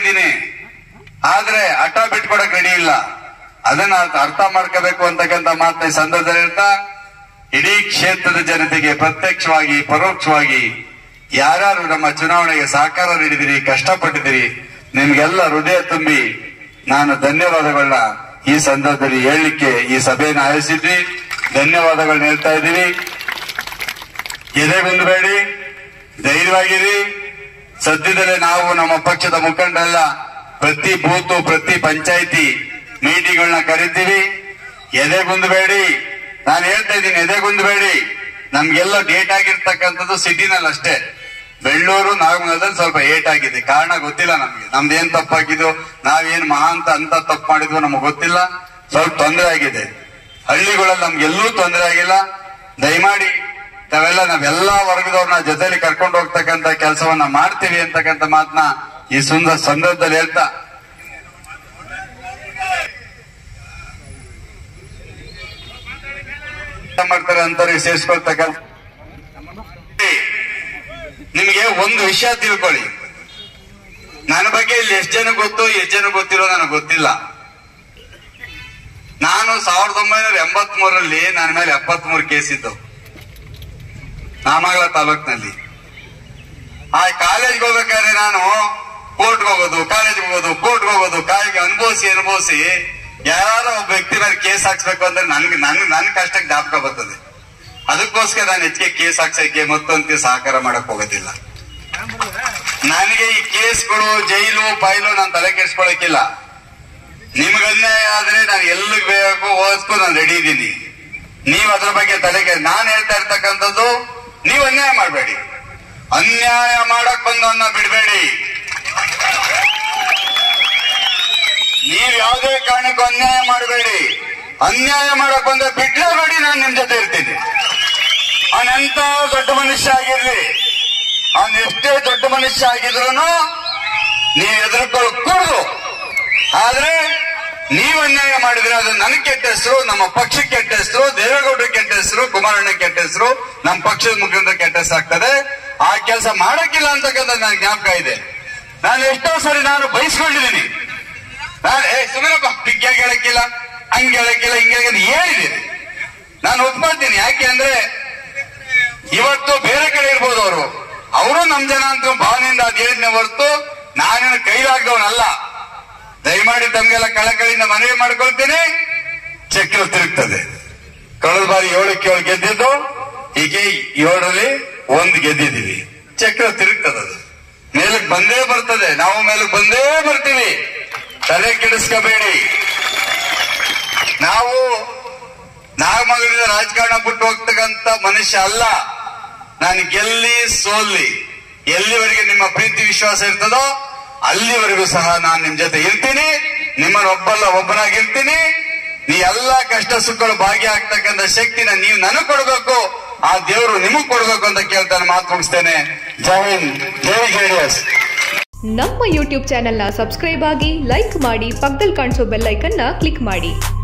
ಇದ್ದೀನಿ ಆದ್ರೆ ಹಠ ಬಿಟ್ಕೊಡಕ್ ರೆಡಿ ಇಲ್ಲ ಅದನ್ನ ಅರ್ಥ- ಅರ್ಥ ಮಾಡ್ಕೋಬೇಕು ಅಂತಕ್ಕಂಥ ಮಾತನ್ನ ಈ ಸಂದರ್ಭದಲ್ಲಿ ಹೇಳ್ತಾ ಇಡೀ ಕ್ಷೇತ್ರದ ಜನತೆಗೆ ಪ್ರತ್ಯಕ್ಷವಾಗಿ ಪರೋಕ್ಷವಾಗಿ ಯಾರ್ಯಾರು ನಮ್ಮ ಚುನಾವಣೆಗೆ ಸಹಕಾರ ನೀಡಿದಿರಿ ಕಷ್ಟಪಟ್ಟಿದ್ದೀರಿ ನಿಮ್ಗೆಲ್ಲ ಹೃದಯ ತುಂಬಿ ನಾನು ಧನ್ಯವಾದಗಳನ್ನ ಈ ಸಂದರ್ಭದಲ್ಲಿ ಹೇಳಲಿಕ್ಕೆ ಈ ಸಭೆಯನ್ನು ಆಯೋಜಿಸಿದ್ವಿ ಧನ್ಯವಾದಗಳನ್ನ ಹೇಳ್ತಾ ಇದ್ದೀವಿ ಎದೆಗುಂದಬೇಡಿ ಧೈರ್ಯವಾಗಿರಿ ಸದ್ಯದಲ್ಲೇ ನಾವು ನಮ್ಮ ಪಕ್ಷದ ಮುಖಂಡರೆಲ್ಲ ಪ್ರತಿ ಬೂತು ಪ್ರತಿ ಪಂಚಾಯಿತಿ ಮೀಟಿಂಗ್ಗಳನ್ನ ಕರಿತೀವಿ ಎದೆಗುಂದಬೇಡಿ ನಾನು ಹೇಳ್ತಾ ಇದ್ದೀನಿ ಎದೆಗುಂದಬೇಡಿ ನಮ್ಗೆಲ್ಲ ಡೇಟ್ ಆಗಿರ್ತಕ್ಕಂಥದ್ದು ಸಿಟಿನಲ್ಲಿ ಅಷ್ಟೇ ಬೆಳ್ಳೂರು ನಾಗಮಂಗಲದಲ್ಲಿ ಸ್ವಲ್ಪ ಏಟ್ ಆಗಿದೆ ಕಾರಣ ಗೊತ್ತಿಲ್ಲ ನಮ್ಗೆ ನಮ್ದೇನ್ ತಪ್ಪಾಗಿದ್ದು ನಾವೇನ್ ಮಹಾಂತ ಅಂತ ತಪ್ಪು ಮಾಡಿದ್ವು ನಮಗೆ ಗೊತ್ತಿಲ್ಲ ಸ್ವಲ್ಪ ತೊಂದರೆ ಆಗಿದೆ ಹಳ್ಳಿಗಳಲ್ಲಿ ನಮ್ಗೆಲ್ಲೂ ತೊಂದರೆ ಆಗಿಲ್ಲ ದಯಮಾಡಿ ನಾವೆಲ್ಲ ನಾವೆಲ್ಲಾ ವರ್ಗದವ್ರನ್ನ ಜೊತೆಲಿ ಕರ್ಕೊಂಡು ಹೋಗ್ತಕ್ಕಂತ ಕೆಲಸವನ್ನ ಮಾಡ್ತೀವಿ ಅಂತಕ್ಕಂಥ ಮಾತನ್ನ ಈ ಸುಂದರ ಸಂದರ್ಭದಲ್ಲಿ ಹೇಳ್ತಾ ಮಾಡ್ತಾರೆ ಅಂತವ್ರಿಗೆ ಸೇರಿಸ್ಕೊಳ್ತಕ್ಕಂಥ ನಿಮಗೆ ಒಂದು ವಿಷಯ ತಿಳ್ಕೊಳ್ಳಿ ನನ್ನ ಬಗ್ಗೆ ಇಲ್ಲಿ ಎಷ್ಟು ಜನ ಗೊತ್ತು ಎಷ್ಟು ಜನ ಗೊತ್ತಿರೋ ನನಗೆ ಗೊತ್ತಿಲ್ಲ ನಾನು ಸಾವಿರದ ಒಂಬೈನೂರ ಎಂಬತ್ ಮೂರರಲ್ಲಿ ನನ್ನ ಮೇಲೆ ಎಪ್ಪತ್ತ್ ಮೂರು ಕೇಸ್ ಇದ್ದು ನಾಮಗಲ ತಾಲೂಕಿನಲ್ಲಿ ಆ ಕಾಲೇಜ್ಗೆ ಹೋಗ್ಬೇಕಾದ್ರೆ ನಾನು ಕೋರ್ಟ್ಗೆ ಹೋಗೋದು ಕಾಲೇಜ್ಗೆ ಹೋಗೋದು ಕೋರ್ಟ್ಗೆ ಹೋಗೋದು ಕಾಯಿಗೆ ಅನುಭವಿಸಿ ಅನುಭವಿಸಿ ಯಾರೋ ಒಬ್ಬ ವ್ಯಕ್ತಿ ಮೇಲೆ ಕೇಸ್ ಹಾಕ್ಸ್ಬೇಕು ಅಂದ್ರೆ ನನ್ಗೆ ನನ್ ನನ್ ಕಷ್ಟಕ್ಕೆ ಜ್ಞಾಪಕ ಬರ್ತದೆ ಅದಕ್ಕೋಸ್ಕರ ನಾನು ಹೆಚ್ಚಿಗೆ ಕೇಸ್ ಹಾಕ್ಸಕ್ಕೆ ಮತ್ತೊಂದು ಸಹಕಾರ ಮಾಡಕ್ ಹೋಗೋದಿಲ್ಲ ನನಗೆ ಈ ಕೇಸ್ಗಳು ಜೈಲು ಪೈಲು ನಾನು ತಲೆ ಕೆಡ್ಸ್ಕೊಳಕಿಲ್ಲ ನಿಮ್ಗೆ ಅನ್ಯಾಯ ಆದ್ರೆ ನಾನು ಎಲ್ಲಿಗೆ ಬೇಕು ಓದಿಸ್ಕೊ ನಾನು ರೆಡಿ ಇದ್ದೀನಿ ನೀವು ಅದ್ರ ಬಗ್ಗೆ ತಲೆಗೆ ನಾನು ಹೇಳ್ತಾ ಇರ್ತಕ್ಕಂಥದ್ದು ನೀವು ಅನ್ಯಾಯ ಮಾಡಬೇಡಿ ಅನ್ಯಾಯ ಮಾಡಕ್ ಬಂದವನ್ನ ಬಿಡಬೇಡಿ ನೀವ್ ಯಾವುದೇ ಕಾರಣಕ್ಕೂ ಅನ್ಯಾಯ ಮಾಡಬೇಡಿ ಅನ್ಯಾಯ ಮಾಡಕ್ ಬಂದ್ರೆ ಬಿಡ್ಲೇಬೇಡಿ ನಾನು ನಿಮ್ ಜೊತೆ ಇರ್ತೀನಿ ಅವನೆಂತ ದೊಡ್ಡ ಮನುಷ್ಯ ಆಗಿರ್ಲಿ ಅವನ್ ಎಷ್ಟೇ ದೊಡ್ಡ ಮನುಷ್ಯ ಆಗಿದ್ರು ನೀವ್ ಎದುರ್ಕೊಳ್ಳ ಕೂಡುದು ಆದ್ರೆ ನೀವು ಅನ್ಯಾಯ ಮಾಡಿದ್ರೆ ಅದು ನನಗೆ ಕೆಟ್ಟ ಹೆಸರು ನಮ್ಮ ಪಕ್ಷಕ್ಕೆ ಕೆಟ್ಟ ಹೆಸರು ದೇವೇಗೌಡರಿಗೆ ಕೆಟ್ಟ ಹೆಸರು ಕುಮಾರಣ್ಣ ಕೆಟ್ಟ ಹೆಸರು ನಮ್ಮ ಪಕ್ಷದ ಮುಖಂಡರ ಕೆಟ್ಟ ಹೆಸರು ಆಗ್ತದೆ ಆ ಕೆಲಸ ಮಾಡಕ್ಕಿಲ್ಲ ಅಂತಕ್ಕಂಥ ನನಗೆ ಜ್ಞಾಪಕ ಇದೆ ನಾನು ಎಷ್ಟೋ ಸರಿ ನಾನು ಬಯಸ್ಕೊಂಡಿದ್ದೀನಿ ನಾನು ಏ ಸುಮ್ಮನಪ್ಪ ಪಿಗ್ಗಾಗಿ ಹೇಳಕ್ಕಿಲ್ಲ ಹಂಗೆ ಹೇಳಕ್ಕಿಲ್ಲ ಹಿಂಗೆ ಹೇಳಕ್ಕಿಲ್ಲ ಹೇಳಿದ್ದೀನಿ ನಾನು ಒಪ್ಕೊಳ್ತೀನಿ ಯಾಕೆ ಅಂದ್ರೆ ಇವತ್ತು ಬೇರೆ ಕಡೆ ಇರ್ಬೋದು ಅವರು ಅವರು ನಮ್ ಜನ ಅಂತ ಭಾವನೆಯಿಂದ ಅದ್ ಹೇಳಿದ್ನೆ ಹೊರತು ನಾನೇನು ಕೈಲಾಗ್ದವನಲ್ಲ ದಯಮಾಡಿ ತಮ್ಗೆಲ್ಲ ಕಳಕಳಿಯಿಂದ ಮನವಿ ಮಾಡ್ಕೊಳ್ತೀನಿ ಚಕ್ರ ತಿರುಗ್ತದೆ ಕಳೆದ ಬಾರಿ ಏಳಕ್ಕೆ ಏಳು ಗೆದ್ದಿದ್ದು ಹೀಗೆ ಏಳರಲ್ಲಿ ಒಂದು ಗೆದ್ದಿದ್ದೀವಿ ಚಕ್ರ ತಿರುಗ್ತದೆ ಅದು ಮೇಲಕ್ಕೆ ಬಂದೇ ಬರ್ತದೆ ನಾವು ಮೇಲಕ್ಕೆ ಬಂದೇ ಬರ್ತೀವಿ ತಲೆ ಕೆಡಿಸ್ಕೋಬೇಡಿ ನಾವು ನಾಗಮಂಗಲದ ರಾಜಕಾರಣ ಬಿಟ್ಟು ಹೋಗ್ತಕ್ಕಂತ ಮನುಷ್ಯ ಅಲ್ಲ ನಾನು ಗೆಲ್ಲಿ ಸೋಲ್ಲಿ ಎಲ್ಲಿವರೆಗೆ ನಿಮ್ಮ ಪ್ರೀತಿ ವಿಶ್ವಾಸ ಇರ್ತದೋ ಅಲ್ಲಿವರೆಗೂ ಸಹ ನಾನು ನಿಮ್ ಜೊತೆ ಇರ್ತೀನಿ ನಿಮ್ಮನ್ನ ಒಬ್ಬಲ್ಲ ಒಬ್ಬನಾಗಿರ್ತೀನಿ ನೀ ಎಲ್ಲಾ ಕಷ್ಟ ಸುಖಗಳು ಭಾಗಿಯಾಗ್ತಕ್ಕಂಥ ಶಕ್ತಿನ ನೀವು ನನಗ್ ಕೊಡ್ಬೇಕು ಆ ದೇವರು ನಿಮಗ್ ಕೊಡ್ಬೇಕು ಅಂತ ಕೇಳ್ತಾನೆ ಮಾತು ಮುಗಿಸ್ತೇನೆ ಜೈ ಹಿಂದ್ ಜೈ ಜೆಡಿಎಸ್ ನಮ್ಮ ಯೂಟ್ಯೂಬ್ ಚಾನೆಲ್ನ ಸಬ್ಸ್ಕ್ರೈಬ್ ಆಗಿ ಲೈಕ್ ಮಾಡಿ ಪಕ್ಕದಲ್ಲಿ ಕಾಣಿಸೋ ಬೆಲ್ ಐಕನ್ನ ಕ್ಲಿಕ್ ಮಾಡಿ